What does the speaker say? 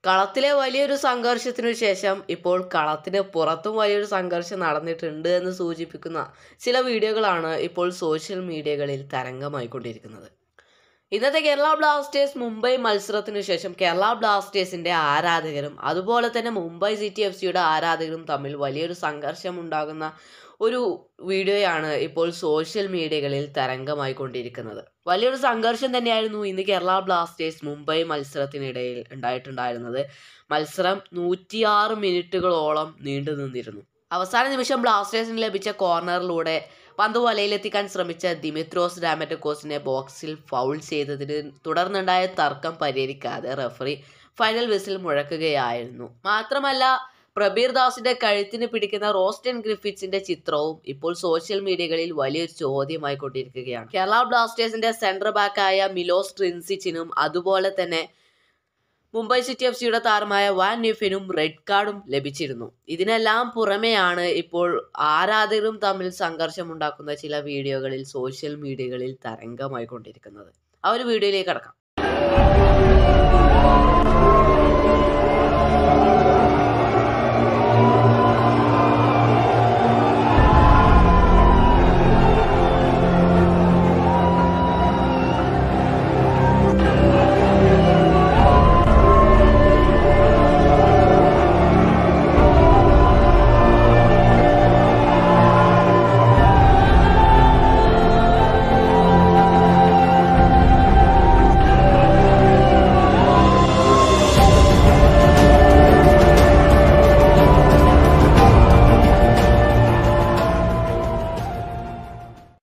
കളത്തിലെ വലിയൊരു സംഘർഷത്തിനു ശേഷം ഇപ്പോൾ കളത്തിന് പുറത്തും വലിയൊരു സംഘർഷം നടന്നിട്ടുണ്ട് എന്ന് സൂചിപ്പിക്കുന്ന ചില വീഡിയോകളാണ് ഇപ്പോൾ സോഷ്യൽ മീഡിയകളിൽ തരംഗമായിക്കൊണ്ടിരിക്കുന്നത് ഇന്നത്തെ കേരള ബ്ലാസ്റ്റേഴ്സ് മുംബൈ മത്സരത്തിനു ശേഷം കേരള ബ്ലാസ്റ്റേഴ്സിന്റെ ആരാധകരും അതുപോലെ തന്നെ മുംബൈ സിറ്റി എഫ് സിയുടെ ആരാധകരും തമ്മിൽ വലിയൊരു സംഘർഷം ഉണ്ടാകുന്ന ഒരു വീഡിയോയാണ് ഇപ്പോൾ സോഷ്യൽ മീഡിയകളിൽ തരംഗമായിക്കൊണ്ടിരിക്കുന്നത് വലിയൊരു സംഘർഷം തന്നെയായിരുന്നു ഇന്ന് കേരള ബ്ലാസ്റ്റേഴ്സ് മുംബൈ മത്സരത്തിനിടയിൽ ഉണ്ടായിട്ടുണ്ടായിരുന്നത് മത്സരം നൂറ്റിയാറ് മിനിറ്റുകളോളം നീണ്ടു നിന്നിരുന്നു അവസാന നിമിഷം ബ്ലാസ്റ്റേഴ്സിന് ലഭിച്ച കോർണറിലൂടെ പന്ത് വലയിലെത്തിക്കാൻ ശ്രമിച്ച ദിമിത്രോസ് ഡാമറ്റക്കോസിനെ ബോക്സിൽ ഫൗൾ ചെയ്തതിന് തുടർന്നുണ്ടായ തർക്കം പരിഹരിക്കാതെ റഫറി ഫൈനൽ വിസിൽ മുഴക്കുകയായിരുന്നു മാത്രമല്ല പ്രബീർ ദാസിന്റെ കഴുത്തിന് പിടിക്കുന്ന റോസ്റ്റൻ ഗ്രിഫിറ്റ്സിന്റെ ചിത്രവും ഇപ്പോൾ സോഷ്യൽ മീഡിയകളിൽ വലിയൊരു ചോദ്യമായി കൊണ്ടിരിക്കുകയാണ് കേരള ബ്ലാസ്റ്റേഴ്സിന്റെ സെൻട്രൽ ബാക്കായ മിലോസ് ട്രിൻസിച്ചിനും അതുപോലെ തന്നെ മുംബൈ സിറ്റി എഫ് സിയുടെ താരമായ വാൻ ന്യൂഫിനും റെഡ് കാർഡും ലഭിച്ചിരുന്നു ഇതിനെല്ലാം പുറമെയാണ് ഇപ്പോൾ ആരാധകരും തമ്മിൽ സംഘർഷമുണ്ടാക്കുന്ന ചില വീഡിയോകളിൽ സോഷ്യൽ മീഡിയകളിൽ തരംഗമായി കൊണ്ടിരിക്കുന്നത് ആ ഒരു വീഡിയോയിലേക്ക് കടക്കാം